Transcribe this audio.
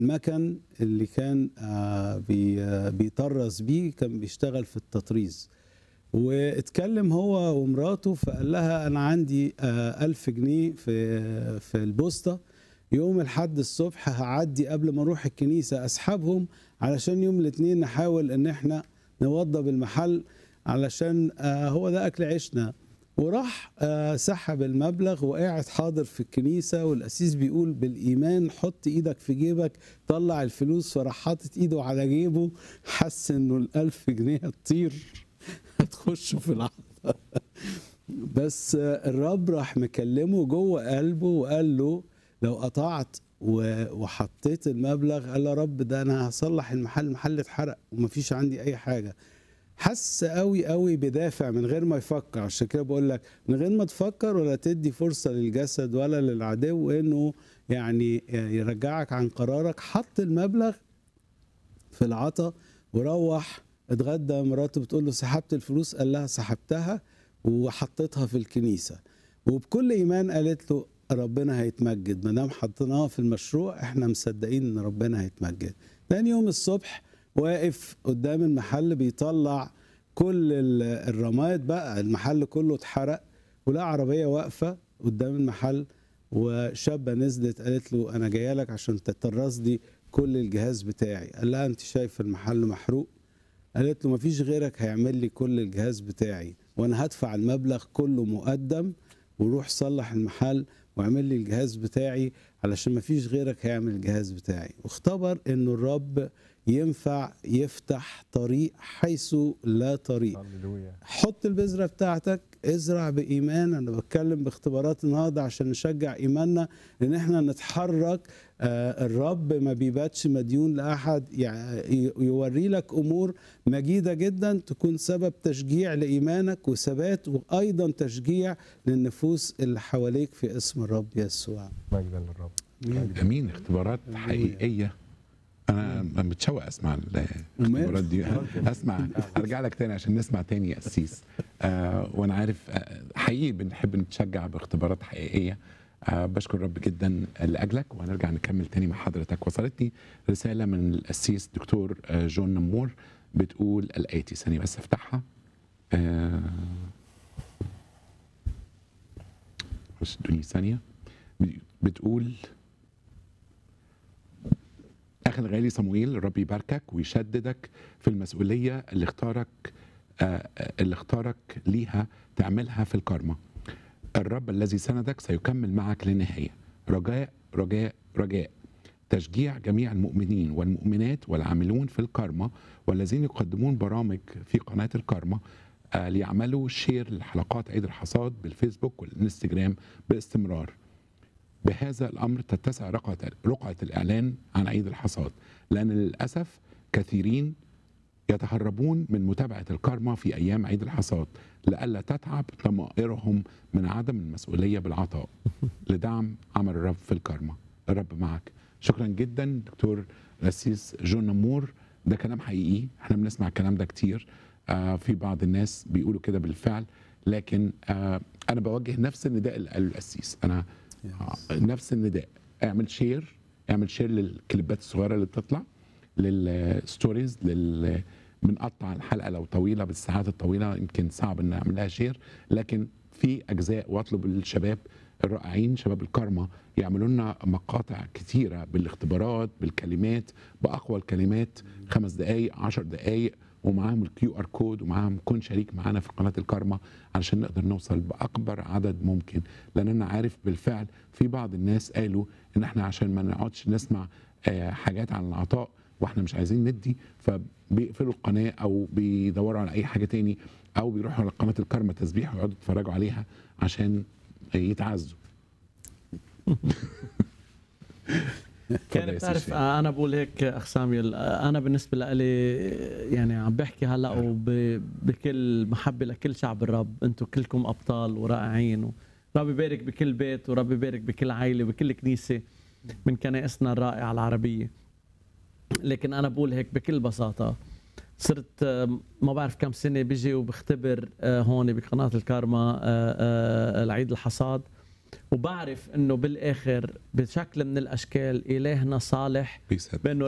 المكن اللي كان آه، بي- آه، بيطرز بيه كان بيشتغل في التطريز واتكلم هو ومراته فقال لها انا عندي آه، ألف جنيه في في البوسطة يوم الحد الصبح هعدي قبل ما اروح الكنيسة اسحبهم علشان يوم الاثنين نحاول ان احنا نوضب المحل علشان آه، هو ده اكل عيشنا وراح آه، سحب المبلغ وقاعد حاضر في الكنيسة والقسيس بيقول بالإيمان حط إيدك في جيبك طلع الفلوس فراح حاطط إيده على جيبه حس إنه الألف جنيه هتطير هتخش في العطا بس آه، الرب راح مكلمه جوه قلبه وقال له لو قطعت و- وحطيت المبلغ قال يا رب ده انا هصلح المحل المحل اتحرق ومفيش عندي اي حاجه حس قوي قوي بدافع من غير ما يفكر عشان كده بقول لك من غير ما تفكر ولا تدي فرصه للجسد ولا للعدو انه يعني يرجعك عن قرارك حط المبلغ في العطا وروح اتغدى مراته بتقول له سحبت الفلوس قال لها سحبتها وحطيتها في الكنيسه وبكل ايمان قالت له ربنا هيتمجد ما دام حطيناها في المشروع احنا مصدقين ان ربنا هيتمجد تاني يوم الصبح واقف قدام المحل بيطلع كل ال- الرماد بقى المحل كله اتحرق ولقى عربيه واقفه قدام المحل وشابه نزلت قالت له انا جايه لك عشان تطرز لي كل الجهاز بتاعي قال لها انت شايفه المحل محروق قالت له مفيش غيرك هيعمل لي كل الجهاز بتاعي وانا هدفع المبلغ كله مقدم وروح صلح المحل واعمل لي الجهاز بتاعي علشان مفيش غيرك هيعمل الجهاز بتاعي واختبر انه الرب ينفع يفتح طريق حيث لا طريق هللويا حط البذره بتاعتك ازرع بايمان انا بتكلم باختبارات النهارده عشان نشجع ايماننا ان احنا نتحرك آه، الرب ما بيباتش مديون لاحد يع- ي- يوري لك امور مجيده جدا تكون سبب تشجيع لايمانك وثبات وايضا تشجيع للنفوس اللي حواليك في اسم الرب يسوع مجدا للرب مجداً. امين اختبارات حقيقيه انا متشوق اسمع الاختبارات دي اسمع ارجع لك تاني عشان نسمع تاني يا قسيس آه وانا عارف آه حقيقي بنحب نتشجع باختبارات حقيقيه آه بشكر الرب جدا لاجلك وهنرجع نكمل تاني مع حضرتك وصلتني رساله من القسيس دكتور آه جون نمور بتقول الاتي ثانيه بس افتحها آه بس ادوني ثانيه بتقول اخي الغالي صمويل الرب يباركك ويشددك في المسؤوليه اللي اختارك آه، اللي اختارك ليها تعملها في الكارما الرب الذي سندك سيكمل معك للنهايه رجاء رجاء رجاء تشجيع جميع المؤمنين والمؤمنات والعاملون في الكارما والذين يقدمون برامج في قناه الكارما آه، ليعملوا شير لحلقات عيد الحصاد بالفيسبوك والانستجرام باستمرار بهذا الامر تتسع رقعه رقعه الاعلان عن عيد الحصاد لان للاسف كثيرين يتهربون من متابعه الكارما في ايام عيد الحصاد لئلا تتعب ضمائرهم من عدم المسؤوليه بالعطاء لدعم عمل الرب في الكارما الرب معك شكرا جدا دكتور القسيس جون نمور ده كلام حقيقي احنا بنسمع الكلام ده كتير آه في بعض الناس بيقولوا كده بالفعل لكن آه انا بوجه نفس النداء اللي قاله القسيس انا آه، نفس النداء اعمل شير اعمل شير للكليبات الصغيره اللي بتطلع للستوريز لل بنقطع الحلقه لو طويله بالساعات الطويله يمكن صعب ان نعمل لها شير لكن في اجزاء واطلب الشباب الرائعين شباب الكارما يعملوا لنا مقاطع كتيره بالاختبارات بالكلمات باقوى الكلمات خمس دقائق عشر دقائق ومعاهم الكيو ار كود ومعاهم كون شريك معانا في قناه الكارما علشان نقدر نوصل باكبر عدد ممكن لان انا عارف بالفعل في بعض الناس قالوا ان احنا عشان ما نقعدش نسمع آه، حاجات عن العطاء واحنا مش عايزين ندي فبيقفلوا القناه او بيدوروا على اي حاجه تاني او بيروحوا على قناه الكارما تسبيح ويقعدوا يتفرجوا عليها عشان يتعزوا اتفضل يعني يا بتعرف سيدي. انا بقول هيك اخ ساميول انا بالنسبه لي يعني عم بحكي هلا وب- بكل محبه لكل شعب الرب انتم كلكم ابطال ورائعين رب يبارك بكل بيت ورب يبارك بكل عائله وبكل كنيسه من كنائسنا الرائعه العربيه لكن انا بقول هيك بكل بساطه صرت آه، ما بعرف كم سنه بيجي وبختبر آه، هون بقناه الكارما آه، آه، العيد الحصاد وبعرف انه بالاخر بشكل من الاشكال الهنا صالح بيصدق بانه